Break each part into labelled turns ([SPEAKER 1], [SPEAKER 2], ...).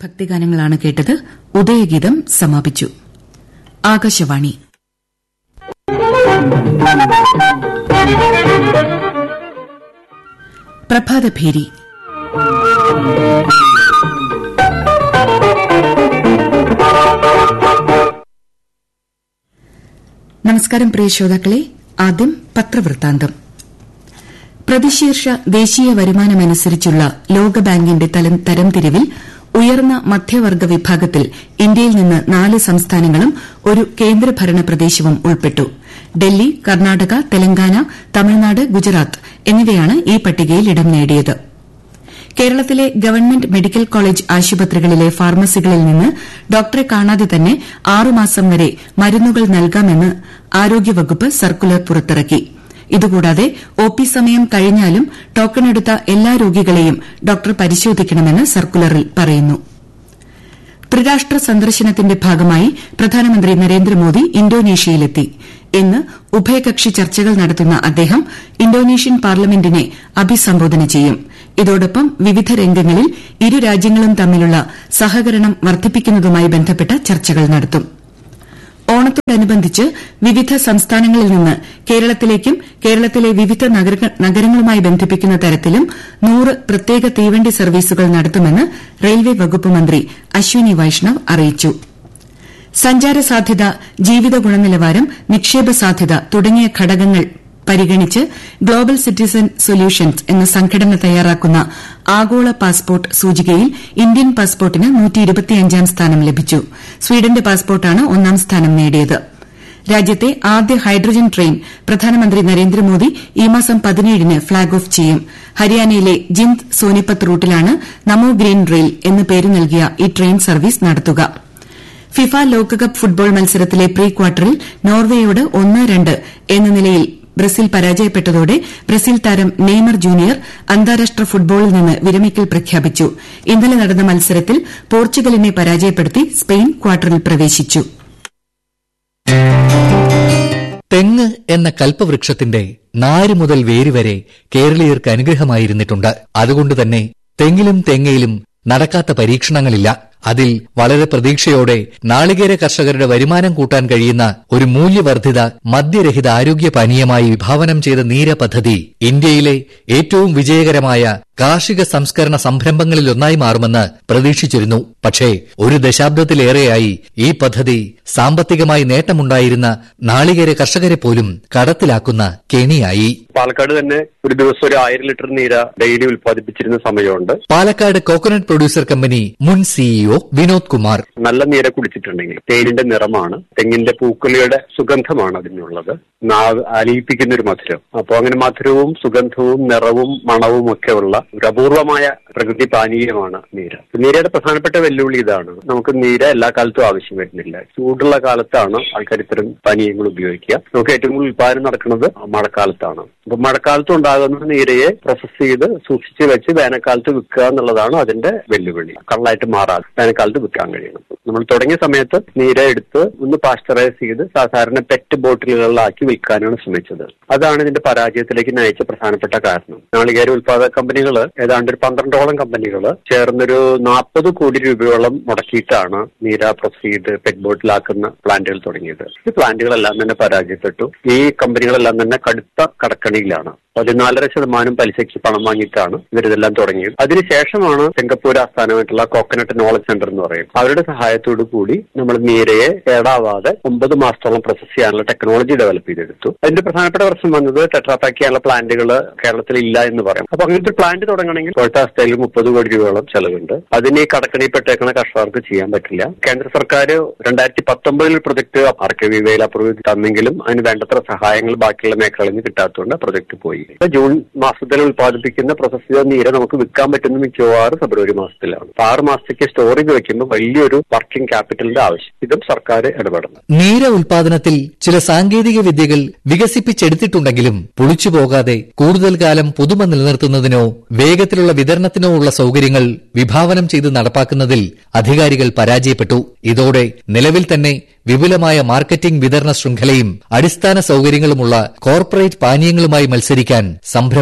[SPEAKER 1] ഭക്തിഗാനങ്ങളാണ് കേട്ടത് ഉദയഗീതം സമാപിച്ചു ആകാശവാണി പ്രഭാതഭേരി നമസ്കാരം പ്രിയ ശ്രോതാക്കളെ ആദ്യം പത്രവൃത്താന്തം പ്രതിശീർഷ ദേശീയ വരുമാനമനുസരിച്ചുള്ള ലോകബാങ്കിന്റെ തരംതിരിവിൽ ഉയർന്ന മധ്യവർഗ വിഭാഗത്തിൽ ഇന്ത്യയിൽ നിന്ന് നാല് സംസ്ഥാനങ്ങളും ഒരു കേന്ദ്രഭരണ പ്രദേശവും ഉൾപ്പെട്ടു ഡൽഹി കർണാടക തെലങ്കാന തമിഴ്നാട് ഗുജറാത്ത് എന്നിവയാണ് ഈ പട്ടികയിൽ ഇടം നേടിയത് കേരളത്തിലെ ഗവൺമെന്റ് മെഡിക്കൽ കോളേജ് ആശുപത്രികളിലെ ഫാർമസികളിൽ നിന്ന് ഡോക്ടറെ കാണാതെ തന്നെ ആറുമാസം വരെ മരുന്നുകൾ നൽകാമെന്ന് ആരോഗ്യവകുപ്പ് സർക്കുലർ പുറത്തിറക്കി ഇതുകൂടാതെ ഒ പി സമയം കഴിഞ്ഞാലും ടോക്കണെടുത്ത എല്ലാ രോഗികളെയും ഡോക്ടർ പരിശോധിക്കണമെന്ന് സർക്കുലറിൽ പറയുന്നു ത്രിരാഷ്ട്ര സന്ദർശനത്തിന്റെ ഭാഗമായി പ്രധാനമന്ത്രി നരേന്ദ്രമോദി ഇന്തോനേഷ്യയിലെത്തി ഇന്ന് ഉഭയകക്ഷി ചർച്ചകൾ നടത്തുന്ന അദ്ദേഹം ഇന്തോനേഷ്യൻ പാർലമെന്റിനെ അഭിസംബോധന ചെയ്യും ഇതോടൊപ്പം വിവിധ രംഗങ്ങളിൽ ഇരു രാജ്യങ്ങളും തമ്മിലുള്ള സഹകരണം വർദ്ധിപ്പിക്കുന്നതുമായി ബന്ധപ്പെട്ട ചർച്ചകൾ നടത്തും ഓണത്തോടനുബന്ധിച്ച് വിവിധ സംസ്ഥാനങ്ങളിൽ നിന്ന് കേരളത്തിലേക്കും കേരളത്തിലെ വിവിധ നഗരങ്ങളുമായി ബന്ധിപ്പിക്കുന്ന തരത്തിലും നൂറ് പ്രത്യേക തീവണ്ടി സർവീസുകൾ നടത്തുമെന്ന് റെയിൽവേ വകുപ്പ് മന്ത്രി അശ്വിനി വൈഷ്ണവ് അറിയിച്ചു സഞ്ചാര സാധ്യത ജീവിത ഗുണനിലവാരം നിക്ഷേപ സാധ്യത തുടങ്ങിയ ഘടകങ്ങൾ പരിഗണിച്ച് ഗ്ലോബൽ സിറ്റിസൺ സൊല്യൂഷൻസ് എന്ന സംഘടന തയ്യാറാക്കുന്ന ആഗോള പാസ്പോർട്ട് സൂചികയിൽ ഇന്ത്യൻ പാസ്പോർട്ടിന് ാം സ്ഥാനം ലഭിച്ചു സ്വീഡന്റെ പാസ്പോർട്ടാണ് ഒന്നാം സ്ഥാനം നേടിയത് രാജ്യത്തെ ആദ്യ ഹൈഡ്രജൻ ട്രെയിൻ പ്രധാനമന്ത്രി നരേന്ദ്രമോദി ഈ മാസം പതിനേഴിന് ഫ്ളാഗ് ഓഫ് ചെയ്യും ഹരിയാനയിലെ ജിന്ദ് സോനിപത്ത് റൂട്ടിലാണ് നമോ ഗ്രീൻ റെയിൽ എന്ന് പേര് നൽകിയ ഈ ട്രെയിൻ സർവീസ് നടത്തുക ഫിഫ ലോകകപ്പ് ഫുട്ബോൾ മത്സരത്തിലെ പ്രീ ക്വാർട്ടറിൽ നോർവേയോട് ഒന്ന് രണ്ട് എന്ന നിലയിൽ ബ്രസീൽ പരാജയപ്പെട്ടതോടെ ബ്രസീൽ താരം നെയ്മർ ജൂനിയർ അന്താരാഷ്ട്ര ഫുട്ബോളിൽ നിന്ന് വിരമിക്കൽ പ്രഖ്യാപിച്ചു ഇന്നലെ നടന്ന മത്സരത്തിൽ പോർച്ചുഗലിനെ പരാജയപ്പെടുത്തി സ്പെയിൻ ക്വാർട്ടറിൽ പ്രവേശിച്ചു
[SPEAKER 2] തെങ്ങ് എന്ന കൽപ്പവൃക്ഷത്തിന്റെ നാര് മുതൽ വേര് വരെ കേരളീയർക്ക് അനുഗ്രഹമായിരുന്നിട്ടുണ്ട് അതുകൊണ്ട് തന്നെ തെങ്ങിലും തെങ്ങയിലും നടക്കാത്ത പരീക്ഷണങ്ങളില്ല അതിൽ വളരെ പ്രതീക്ഷയോടെ നാളികേര കർഷകരുടെ വരുമാനം കൂട്ടാൻ കഴിയുന്ന ഒരു മൂല്യവർദ്ധിത മദ്യരഹിത ആരോഗ്യ പാനീയമായി വിഭാവനം ചെയ്ത നീര പദ്ധതി ഇന്ത്യയിലെ ഏറ്റവും വിജയകരമായ കാർഷിക സംസ്കരണ സംരംഭങ്ങളിലൊന്നായി മാറുമെന്ന് പ്രതീക്ഷിച്ചിരുന്നു പക്ഷേ ഒരു ദശാബ്ദത്തിലേറെയായി ഈ പദ്ധതി സാമ്പത്തികമായി നേട്ടമുണ്ടായിരുന്ന നാളികേര കർഷകരെ പോലും കടത്തിലാക്കുന്ന കെണിയായി
[SPEAKER 3] പാലക്കാട് തന്നെ ഒരു ദിവസം ഒരു ആയിരം ലിറ്റർ നീര ഡെയിലി ഉൽപ്പാദിപ്പിച്ചിരുന്ന സമയമുണ്ട്
[SPEAKER 2] പാലക്കാട് കോക്കനട്ട് പ്രൊഡ്യൂസർ കമ്പനി മുൻ സിഇഒ വിനോദ് കുമാർ
[SPEAKER 3] നല്ല നീര കുടിച്ചിട്ടുണ്ടെങ്കിൽ തേനിന്റെ നിറമാണ് തെങ്ങിന്റെ പൂക്കുലയുടെ സുഗന്ധമാണ് അതിനുള്ളത് നാവ് അലിയിപ്പിക്കുന്ന ഒരു മധുരം അപ്പോൾ അങ്ങനെ മധുരവും സുഗന്ധവും നിറവും മണവും ഒക്കെ ഉള്ള ഒരു അപൂർവമായ പ്രകൃതി പാനീയമാണ് നീര നീരയുടെ പ്രധാനപ്പെട്ട വെല്ലുവിളി ഇതാണ് നമുക്ക് നീര എല്ലാ കാലത്തും ആവശ്യം വരുന്നില്ല ചൂടുള്ള കാലത്താണ് ആൾക്കാർ ഇത്തരം പാനീയങ്ങൾ ഉപയോഗിക്കുക നമുക്ക് ഏറ്റവും കൂടുതൽ ഉത്പാദനം നടക്കുന്നത് മഴക്കാലത്താണ് അപ്പൊ മഴക്കാലത്ത് ഉണ്ടാകുന്ന നീരയെ പ്രോസസ് ചെയ്ത് സൂക്ഷിച്ച് വെച്ച് വേനൽക്കാലത്ത് വിൽക്കുക എന്നുള്ളതാണ് അതിന്റെ വെല്ലുവിളി കള്ളായിട്ട് മാറാതെ വേനൽക്കാലത്ത് വിൽക്കാൻ കഴിയണം നമ്മൾ തുടങ്ങിയ സമയത്ത് നീര എടുത്ത് ഒന്ന് പാസ്ചറൈസ് ചെയ്ത് സാധാരണ പെറ്റ് ബോട്ടിലുകളിലാക്കി വിൽക്കാനാണ് ശ്രമിച്ചത് അതാണ് ഇതിന്റെ പരാജയത്തിലേക്ക് നയിച്ച പ്രധാനപ്പെട്ട കാരണം നാളികേര ഉൽപാദക കമ്പനികൾ ഏതാണ്ട് ഒരു പന്ത്രണ്ടോളം കമ്പനികൾ ചേർന്നൊരു നാൽപ്പത് കോടി രൂപയോളം മുടക്കിയിട്ടാണ് നീര പ്രോസസ് ചെയ്ത് പെറ്റ് ബോട്ടിലാക്കുന്ന പ്ലാന്റുകൾ തുടങ്ങിയത് ഈ പ്ലാന്റുകളെല്ലാം തന്നെ പരാജയപ്പെട്ടു ഈ കമ്പനികളെല്ലാം തന്നെ കടുത്ത കടക്കണിയിലാണ് പതിനാലര ശതമാനം പലിശയ്ക്ക് പണം വാങ്ങിയിട്ടാണ് ഇവരിതെല്ലാം തുടങ്ങിയത് അതിനുശേഷമാണ് സിംഗപ്പൂർ ആസ്ഥാനമായിട്ടുള്ള കോക്കനട്ട് നോളജ് സെന്റർ എന്ന് പറയും അവരുടെ സഹായത്തോടു കൂടി നമ്മൾ നീരയെ കേടാവാതെ ഒമ്പത് മാസത്തോളം പ്രോസസ് ചെയ്യാനുള്ള ടെക്നോളജി ഡെവലപ്പ് ചെയ്തെടുത്തു അതിന്റെ പ്രധാനപ്പെട്ട പ്രശ്നം വന്നത് ടെട്രാപാക്ക് ചെയ്യാനുള്ള പ്ലാന്റുകൾ കേരളത്തിൽ ഇല്ല എന്ന് പറയും അപ്പൊ അങ്ങനത്തെ പ്ലാന്റ് തുടങ്ങണമെങ്കിൽ ഇപ്പോഴത്തെ അവസ്ഥയിൽ മുപ്പത് കോടി രൂപയോളം ചെലവുണ്ട് അതിന് ഈ കടക്കണിപ്പെട്ടേക്കുന്ന കർഷകർക്ക് ചെയ്യാൻ പറ്റില്ല കേന്ദ്ര സർക്കാർ രണ്ടായിരത്തി പത്തൊമ്പതിൽ പ്രൊജക്ട് ആർ കെ വി വേൽ അപ്രൂവ് തന്നെങ്കിലും അതിന് വേണ്ടത്ര സഹായങ്ങൾ ബാക്കിയുള്ള മേഖലകളിൽ നിന്ന് കിട്ടാത്തതുകൊണ്ട് പ്രൊജക്ട് പോയി ഇപ്പൊ ജൂൺ മാസത്തിൽ ഉൽപ്പാദിപ്പിക്കുന്ന പ്രോസസ് ചെയ്ത നീര നമുക്ക് വിൽക്കാൻ പറ്റുന്ന മിക്കവാറും ഫെബ്രുവരി മാസത്തിലാണ് അപ്പൊ ആറ് മാസത്തേക്ക് സ്റ്റോർ ചെയ്ത് വെക്കുമ്പോൾ വലിയൊരു വർക്കിംഗ് ക്യാപിറ്റലിന്റെ ആവശ്യം ഇതും സർക്കാർ ഇടപെടണം
[SPEAKER 2] നീര ഉൽപാദനത്തിൽ ചില സാങ്കേതിക വിദ്യകൾ വികസിപ്പിച്ചെടുത്തിട്ടുണ്ടെങ്കിലും പുളിച്ചു പോകാതെ കൂടുതൽ കാലം പുതുമ നിലനിർത്തുന്നതിനോ വേഗത്തിലുള്ള വിതരണത്തിനോ ഉള്ള സൌകര്യങ്ങൾ വിഭാവനം ചെയ്ത് നടപ്പാക്കുന്നതിൽ അധികാരികൾ പരാജയപ്പെട്ടു ഇതോടെ നിലവിൽ തന്നെ വിപുലമായ മാർക്കറ്റിംഗ് വിതരണ ശൃംഖലയും അടിസ്ഥാന സൌകര്യങ്ങളുമുള്ള കോർപ്പറേറ്റ് പാനീയങ്ങളുമായി മത്സരിക്കാൻ സംരംഭകർ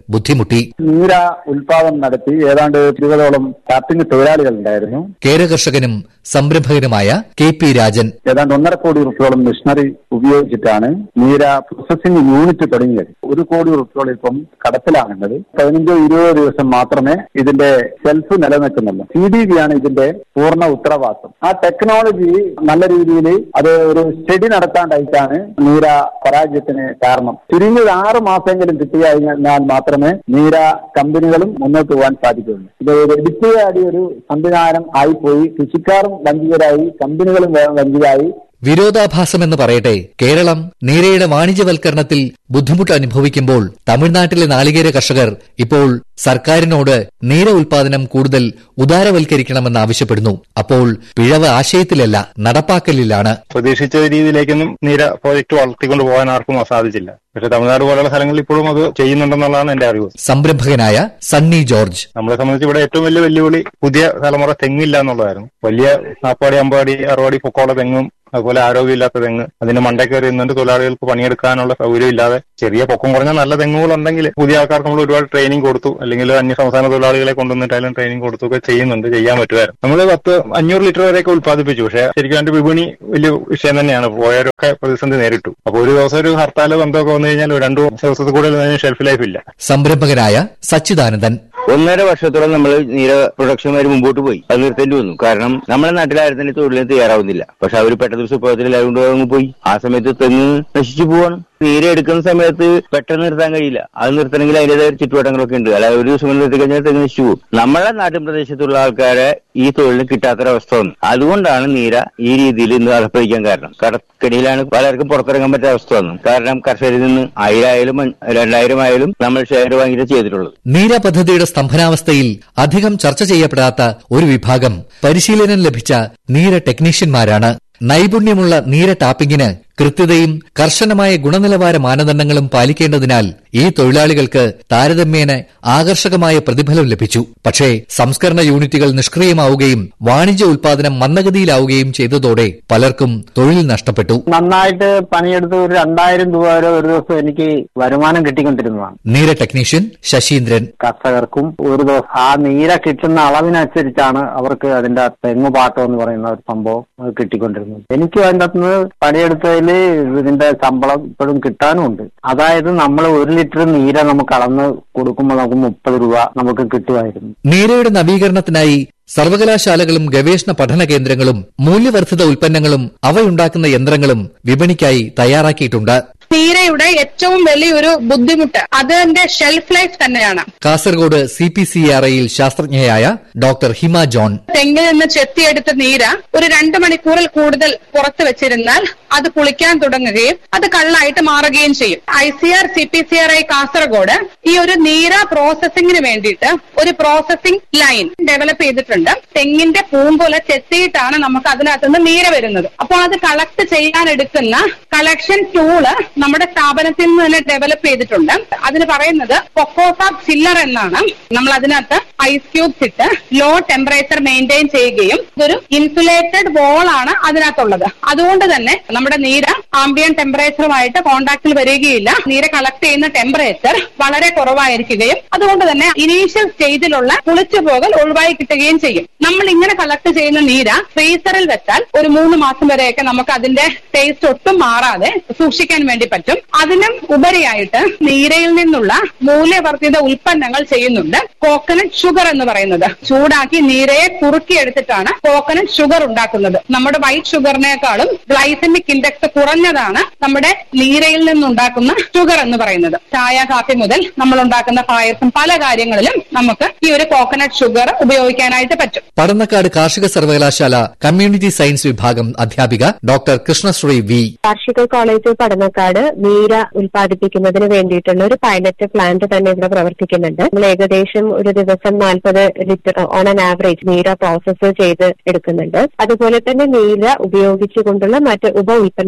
[SPEAKER 2] ബുദ്ധിമുട്ടി
[SPEAKER 4] നീര ഉൽപാദനം നടത്തി ഏതാണ്ട് ഇരുപതോളം ടാപ്പിംഗ് തൊഴിലാളികൾ ഉണ്ടായിരുന്നു
[SPEAKER 2] കേരകർഷകനും സംരംഭകനുമായ കെ പി രാജൻ
[SPEAKER 4] ഏതാണ്ട് ഒന്നര കോടി റുപ്യോളം മെഷീനറി ഉപയോഗിച്ചിട്ടാണ് നീര പ്രോസസിംഗ് യൂണിറ്റ് തുടങ്ങിയത് ഒരു കോടി റുപ്യോളം ഇപ്പം കടത്തിലാണുള്ളത് പതിനഞ്ചോ ഇരുപതോ ദിവസം മാത്രമേ ഇതിന്റെ ഷെൽഫ് നിലനിൽക്കുന്നുള്ളൂ സി ഡി ബി ആണ് ഇതിന്റെ പൂർണ്ണ ഉത്തരവാദിത്വം ആ ടെക്നോളജി നല്ല രീതിയിൽ അത് ഒരു സ്റ്റഡി നടത്താണ്ടായിട്ടാണ് നീര പരാജയത്തിന് കാരണം ചുരുങ്ങിയത് ആറ് മാസമെങ്കിലും കിട്ടിക്കഴിഞ്ഞാൽ മാത്രമേ നീര കമ്പനികളും മുന്നോട്ട് പോകാൻ സാധിക്കുകയുള്ളൂ ഇത് ഒരു എടുത്തുകാടി ഒരു സംവിധാനം ആയിപ്പോയി കൃഷിക്കാരും വഞ്ചിതരായി കമ്പനികളും വഞ്ചിതരായി
[SPEAKER 2] വിരോധാഭാസമെന്ന് പറയട്ടെ കേരളം നീരയുടെ വാണിജ്യവൽക്കരണത്തിൽ ബുദ്ധിമുട്ട് അനുഭവിക്കുമ്പോൾ തമിഴ്നാട്ടിലെ നാളികേര കർഷകർ ഇപ്പോൾ സർക്കാരിനോട് നീര ഉൽപാദനം കൂടുതൽ ഉദാരവൽക്കരിക്കണമെന്ന് ആവശ്യപ്പെടുന്നു അപ്പോൾ പിഴവ് ആശയത്തിലല്ല നടപ്പാക്കലിലാണ്
[SPEAKER 5] പ്രതീക്ഷിച്ച രീതിയിലേക്കൊന്നും നീര പ്രോജക്ട് വളർത്തിക്കൊണ്ട് പോകാൻ ആർക്കും സാധിച്ചില്ല പക്ഷെ തമിഴ്നാട് പോലുള്ള സ്ഥലങ്ങളിൽ ഇപ്പോഴും അത് ചെയ്യുന്നുണ്ടെന്നുള്ളതാണ് എന്റെ അറിവ്
[SPEAKER 2] സംരംഭകനായ സണ്ണി ജോർജ്
[SPEAKER 5] നമ്മളെ സംബന്ധിച്ച് ഇവിടെ ഏറ്റവും വലിയ വെല്ലുവിളി പുതിയ തലമുറ തെങ്ങില്ല എന്നുള്ളതായിരുന്നു വലിയ നാപ്പാടി അമ്പാടി അറുപടി പൊക്കോള തെങ്ങും അതുപോലെ ആരോഗ്യമില്ലാത്ത തെങ്ങ് അതിന്റെ മണ്ടേ കയറി നിന്നിട്ട് തൊഴിലാളികൾക്ക് പണിയെടുക്കാനുള്ള സൗകര്യമില്ലാതെ ചെറിയ പൊക്കം കുറഞ്ഞ നല്ല തെങ്ങുകളുണ്ടെങ്കിൽ പുതിയ ആൾക്കാർക്ക് നമ്മൾ ഒരുപാട് ട്രെയിനിങ് കൊടുത്തു അല്ലെങ്കിൽ അന്യ സംസ്ഥാന തൊഴിലാളികളെ കൊണ്ടുവന്നിട്ടായാലും ട്രെയിനിങ് കൊടുത്തു ഒക്കെ ചെയ്യുന്നുണ്ട് ചെയ്യാൻ പറ്റുമായിരുന്നു നമ്മൾ പത്ത് അഞ്ഞൂറ് ലിറ്റർ വരെയൊക്കെ ഉത്പാദിപ്പിച്ചു പക്ഷേ ശരിക്കും അതിന്റെ വിപണി വലിയ വിഷയം തന്നെയാണ് പോയവരൊക്കെ പ്രതിസന്ധി നേരിട്ടു അപ്പോൾ ഒരു ദിവസം ഒരു ഹർത്താൽ ബന്ധമൊക്കെ വന്നു കഴിഞ്ഞാൽ രണ്ടു ദിവസത്തിൽ കൂടുതൽ ഷെൽഫ് ലൈഫ് ഇല്ല
[SPEAKER 2] സംരംഭകനായ സച്ചിദാനന്ദൻ
[SPEAKER 6] ഒന്നര വർഷത്തോളം നമ്മൾ നീര പ്രൊഡക്ഷന്മാർ മുമ്പോട്ട് പോയി അത് നിർത്തേണ്ടി വന്നു കാരണം നമ്മുടെ നാട്ടിലാരും തന്നെ തൊഴിലിന് തയ്യാറാവുന്നില്ല പക്ഷെ അവർ പെട്ടെന്ന് സുപ്രഭാതത്തിൽ എല്ലാവരും കൊണ്ട് അങ്ങ് പോയി ആ സമയത്ത് തെങ്ങ് നശിച്ചു പോവാണ് നീര എടുക്കുന്ന സമയത്ത് പെട്ടെന്ന് നിർത്താൻ കഴിയില്ല അത് നിർത്തണമെങ്കിൽ അതിന്റേതായ ചുറ്റുവട്ടങ്ങളൊക്കെ ഉണ്ട് അല്ലാതെ ഒരു ദിവസം കൊണ്ട് നിർത്തി കഴിഞ്ഞാൽ തെങ്ങ് നശിച്ചു പോകും നമ്മളെ നാട്ടിൻ പ്രദേശത്തുള്ള ആൾക്കാരെ ഈ തൊഴിലിന് കിട്ടാത്തൊരവസ്ഥ വന്നു അതുകൊണ്ടാണ് നീര ഈ രീതിയിൽ ഇന്ന് അധപ്പതിക്കാൻ കാരണം കടക്കടിയിലാണ് പലർക്കും പുറത്തിറങ്ങാൻ പറ്റാത്ത അവസ്ഥ വന്നു കാരണം കർഷകരിൽ നിന്ന് ആയിരം രണ്ടായിരം ആയാലും നമ്മൾ ഷെയർ വാങ്ങിയിട്ട് ചെയ്തിട്ടുള്ളത്
[SPEAKER 2] നീര പദ്ധതിയുടെ സ്തംഭനാവസ്ഥയിൽ അധികം ചർച്ച ചെയ്യപ്പെടാത്ത ഒരു വിഭാഗം പരിശീലനം ലഭിച്ച നീര ടെക്നീഷ്യന്മാരാണ് നൈപുണ്യമുള്ള നീര ടാപ്പിംഗിന് കൃത്യതയും കർശനമായ ഗുണനിലവാര മാനദണ്ഡങ്ങളും പാലിക്കേണ്ടതിനാൽ ഈ തൊഴിലാളികൾക്ക് താരതമ്യേന ആകർഷകമായ പ്രതിഫലം ലഭിച്ചു പക്ഷേ സംസ്കരണ യൂണിറ്റുകൾ നിഷ്ക്രിയമാവുകയും വാണിജ്യ ഉൽപാദനം മന്ദഗതിയിലാവുകയും ചെയ്തതോടെ പലർക്കും തൊഴിൽ നഷ്ടപ്പെട്ടു
[SPEAKER 4] നന്നായിട്ട് പണിയെടുത്ത് ഒരു രണ്ടായിരം രൂപ വരെ ഒരു ദിവസം എനിക്ക് വരുമാനം കിട്ടിക്കൊണ്ടിരുന്നതാണ്
[SPEAKER 2] നീര ടെക്നീഷ്യൻ ശശീന്ദ്രൻ
[SPEAKER 4] കർഷകർക്കും ഒരു ദിവസം ആ നീര കിട്ടുന്ന അളവിനനുസരിച്ചാണ് അവർക്ക് അതിന്റെ തെങ്ങ് പാട്ടം എന്ന് പറയുന്ന ഒരു സംഭവം അത് കിട്ടിക്കൊണ്ടിരുന്നത് എനിക്ക് അതിൻ്റെ അകത്തുനിന്ന് പണിയെടുത്തതിൽ ഇതിന്റെ ശമ്പളം ഇപ്പോഴും കിട്ടാനും ഉണ്ട് അതായത് നമ്മൾ ഒരു ലിറ്റർ നീര നമുക്ക് അളന്ന് കൊടുക്കുമ്പോൾ നമുക്ക് മുപ്പത് രൂപ നമുക്ക് കിട്ടുമായിരുന്നു
[SPEAKER 2] നീരയുടെ നവീകരണത്തിനായി സർവകലാശാലകളും ഗവേഷണ പഠന കേന്ദ്രങ്ങളും മൂല്യവർദ്ധിത ഉൽപ്പന്നങ്ങളും അവയുണ്ടാക്കുന്ന യന്ത്രങ്ങളും വിപണിക്കായി തയ്യാറാക്കിയിട്ടുണ്ട്
[SPEAKER 7] നീരയുടെ ഏറ്റവും വലിയൊരു ബുദ്ധിമുട്ട് അതിന്റെ ഷെൽഫ് ലൈഫ് തന്നെയാണ്
[SPEAKER 2] Kasaragod C P C R ഐയിൽ ശാസ്ത്രജ്ഞയായ ഡോക്ടർ ഹിമ ജോൺ
[SPEAKER 7] തെങ്ങിൽ നിന്ന് ചെത്തിയെടുത്ത നീര ഒരു രണ്ട് മണിക്കൂറിൽ കൂടുതൽ പുറത്ത് വെച്ചിരുന്നാൽ അത് പുളിക്കാൻ തുടങ്ങുകയും അത് കള്ളായിട്ട് മാറുകയും ചെയ്യും I C R C P C R I Kasaragod ഈ ഒരു നീര പ്രോസസ്സിംഗിന് വേണ്ടിയിട്ട് ഒരു പ്രോസസ്സിംഗ് ലൈൻ ഡെവലപ്പ് ചെയ്തിട്ടുണ്ട് തെങ്ങിന്റെ പൂമ്പൊല ചെത്തിയിട്ടാണ് നമുക്ക് അതിനകത്ത് നിന്ന് നീര വരുന്നത് അപ്പോൾ അത് കളക്ട് ചെയ്യാൻ എടുക്കുന്ന കളക്ഷൻ ടൂള് നമ്മുടെ സ്ഥാപനത്തിൽ നിന്ന് തന്നെ ഡെവലപ്പ് ചെയ്തിട്ടുണ്ട് അതിന് പറയുന്നത് പൊക്കോസാബ് ചില്ലർ എന്നാണ് നമ്മൾ അതിനകത്ത് ഐസ് ക്യൂബ്സ് ഇട്ട് ലോ ടെമ്പറേച്ചർ മെയിൻറ്റെയിൻ ചെയ്യുകയും ഇതൊരു ഇൻസുലേറ്റഡ് വോൾ ആണ് അതിനകത്തുള്ളത് അതുകൊണ്ട് തന്നെ നമ്മുടെ നീര ആംബിയൻ ടെമ്പറേച്ചറുമായിട്ട് കോണ്ടാക്റ്റിൽ വരികയില്ല നീര കളക്ട് ചെയ്യുന്ന ടെമ്പറേച്ചർ വളരെ കുറവായിരിക്കുകയും അതുകൊണ്ട് തന്നെ ഇനീഷ്യൽ സ്റ്റേജിലുള്ള പുളിച്ചു പോകൽ ഒഴിവായി കിട്ടുകയും ചെയ്യും നമ്മൾ ഇങ്ങനെ കളക്ട് ചെയ്യുന്ന നീര ഫ്രീസറിൽ വെച്ചാൽ ഒരു മൂന്ന് മാസം വരെയൊക്കെ നമുക്ക് അതിന്റെ ടേസ്റ്റ് ഒട്ടും മാറാതെ സൂക്ഷിക്കാൻ വേണ്ടി പറ്റും അതിനും ഉപരിയായിട്ട് നീരയിൽ നിന്നുള്ള മൂല്യവർദ്ധിത ഉൽപ്പന്നങ്ങൾ ചെയ്യുന്നുണ്ട് കോക്കനട്ട് ഷുഗർ എന്ന് പറയുന്നത് ചൂടാക്കി നീരയെ കുറുക്കിയെടുത്തിട്ടാണ് കോക്കനട്ട് ഷുഗർ ഉണ്ടാക്കുന്നത് നമ്മുടെ വൈറ്റ് ഷുഗറിനേക്കാളും ഗ്ലൈസമിക് ഇൻഡെക്സ് കുറഞ്ഞതാണ് നമ്മുടെ നീരയിൽ നിന്നുണ്ടാക്കുന്ന ഷുഗർ എന്ന് പറയുന്നത് ചായ കാപ്പി മുതൽ നമ്മൾ ഉണ്ടാക്കുന്ന പായസം പല കാര്യങ്ങളിലും നമുക്ക് ഈ ഒരു കോക്കനട്ട് ഷുഗർ ഉപയോഗിക്കാനായിട്ട് പറ്റും
[SPEAKER 2] പടന്നക്കാട് കാർഷിക സർവകലാശാല കമ്മ്യൂണിറ്റി സയൻസ് വിഭാഗം അധ്യാപിക ഡോക്ടർ കൃഷ്ണശ്രീ വി
[SPEAKER 8] കാർഷിക കോളേജ് പഠനക്കാട് നീര ഉൽപ്പാദിപ്പിക്കുന്നതിന് വേണ്ടിയിട്ടുള്ള ഒരു പൈലറ്റ് പ്ലാന്റ് തന്നെ ഇവിടെ പ്രവർത്തിക്കുന്നുണ്ട് നമ്മൾ ഏകദേശം ഒരു ദിവസം നാൽപ്പത് ലിറ്റർ ഓൺ ആൻ ആവറേജ് നീര പ്രോസസ്സ് ചെയ്ത് എടുക്കുന്നുണ്ട് അതുപോലെ തന്നെ നീര ഉപയോഗിച്ചുകൊണ്ടുള്ള മറ്റ് ഉപ ഉൽപ്പന്നങ്ങളും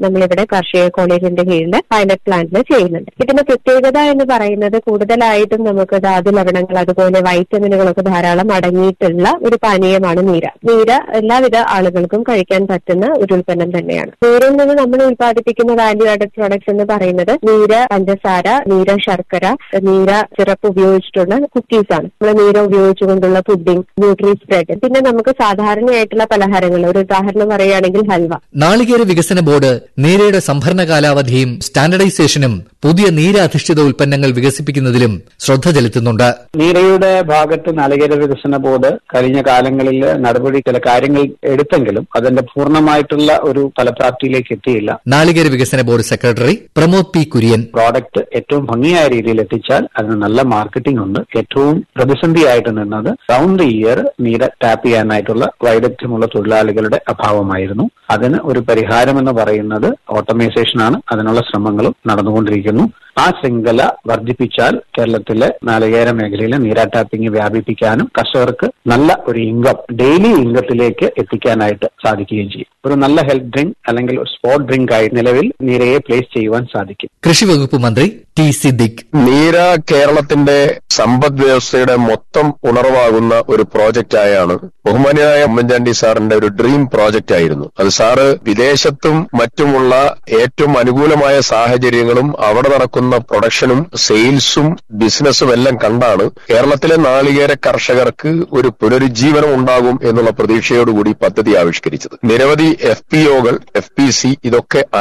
[SPEAKER 8] നമ്മളിവിടെ കാർഷിക കോളേജിന്റെ കീഴിൽ പൈലറ്റ് പ്ലാന്റിൽ ചെയ്യുന്നുണ്ട് ഇതിന്റെ പ്രത്യേകത എന്ന് പറയുന്നത് കൂടുതലായിട്ടും നമുക്ക് ധാതു ലവണങ്ങൾ അതുപോലെ വൈറ്റമിനുകളൊക്കെ ധാരാളം അടങ്ങിയിട്ടുള്ള ഒരു പാനീയമാണ് നീര നീര എല്ലാവിധ ആളുകൾക്കും കഴിക്കാൻ പറ്റുന്ന ഒരു ഉൽപ്പന്നം തന്നെയാണ് നീരിൽ നിന്ന് നമ്മൾ ഉൽപ്പാദിപ്പിക്കുന്ന വാല്യൂ ആഡഡ് പ്രോഡക്ട്സ് എന്ന് പറയുന്നത് നീര പഞ്ചസാര നീര ശർക്കര നീര സിറപ്പ് ഉപയോഗിച്ചിട്ടുള്ള കുക്കീസ് ആണ് നമ്മൾ നീര ഉപയോഗിച്ചുകൊണ്ടുള്ള പുഡിംഗ് ന്യൂട്രി സ്പ്രെഡ് പിന്നെ നമുക്ക് സാധാരണയായിട്ടുള്ള പലഹാരങ്ങൾ ഒരു ഉദാഹരണം പറയുകയാണെങ്കിൽ ഹൽവ
[SPEAKER 2] നാളികേര വികസന ബോർഡ് നീരയുടെ സംഭരണ കാലാവധിയും സ്റ്റാൻഡർഡൈസേഷനും പുതിയ നീരാധിഷ്ഠിത ഉൽപ്പന്നങ്ങൾ വികസിപ്പിക്കുന്നതിലും ശ്രദ്ധ ചെലുത്തുന്നുണ്ട്
[SPEAKER 4] നീരയുടെ ഭാഗത്ത് നാളികേര വികസന ബോർഡ് കഴിഞ്ഞ കാലങ്ങളിൽ നടപടി ചില കാര്യങ്ങൾ എടുത്തെങ്കിലും അതിന്റെ പൂർണ്ണമായിട്ടുള്ള ഒരു ഫലപ്രാപ്തിയിലേക്ക് എത്തിയില്ല
[SPEAKER 2] നാളികേര വികസന board secretary Pramod P Kurian
[SPEAKER 4] product ഏറ്റവും ഭംഗിയായ രീതിയിൽ എത്തിച്ചാൽ അതിന് നല്ല മാർക്കറ്റിംഗ് ഉണ്ട് ഏറ്റവും പ്രതിസന്ധിയായിട്ട് നിന്നത് റൗണ്ട് ദി ഇയർ നീര ടാപ്പ് ചെയ്യാനായിട്ടുള്ള വൈദഗ്ധ്യമുള്ള തൊഴിലാളികളുടെ അഭാവമായിരുന്നു അതിന് ഒരു പരിഹാരം എന്ന് പറയുന്നത് ഓട്ടോമൈസേഷൻ ആണ് അതിനുള്ള ശ്രമങ്ങളും നടന്നുകൊണ്ടിരിക്കുന്നു ആ ശൃംഖല വർദ്ധിപ്പിച്ചാൽ കേരളത്തിലെ നാളികേര മേഖലയിലെ നീര ടാപ്പിംഗ് വ്യാപിപ്പിക്കാനും കർഷകർക്ക് നല്ല ഒരു ഇൻകം ഡെയിലി ഇൻകത്തിലേക്ക് എത്തിക്കാനായിട്ട് സാധിക്കുകയും ചെയ്യും ഒരു നല്ല ഹെൽത്ത് ഡ്രിങ്ക് അല്ലെങ്കിൽ ഒരു സ്പോർട്ട് ഡ്രിങ്ക് ആയി നിലവിൽ നീരയെ പ്ലേസ് ചെയ്യുവാൻ സാധിക്കും
[SPEAKER 2] കൃഷി വകുപ്പ് മന്ത്രി ടി സിദ്ദിഖ്
[SPEAKER 9] നീര കേരളത്തിന്റെ സമ്പദ് വ്യവസ്ഥയുടെ മൊത്തം ഉണർവാകുന്ന ഒരു പ്രോജക്റ്റ് ആയാണ് ബഹുമാന്യനായ ഉമ്മൻചാണ്ടി സാറിന്റെ ഒരു ഡ്രീം പ്രോജക്റ്റ് ആയിരുന്നു അത് സാറ് വിദേശത്തും മറ്റുമുള്ള ഏറ്റവും അനുകൂലമായ സാഹചര്യങ്ങളും അവിടെ നടക്കുന്ന പ്രൊഡക്ഷനും സെയിൽസും ബിസിനസ്സും എല്ലാം കണ്ടാണ് കേരളത്തിലെ നാളികേര കർഷകർക്ക് ഒരു പുനരുജ്ജീവനം ഉണ്ടാകും എന്നുള്ള പ്രതീക്ഷയോടുകൂടി പദ്ധതി ആവിഷ്കരിച്ചത് നിരവധി എഫ് പി ഒകൾ എഫ് പി സി ഇതൊക്കെ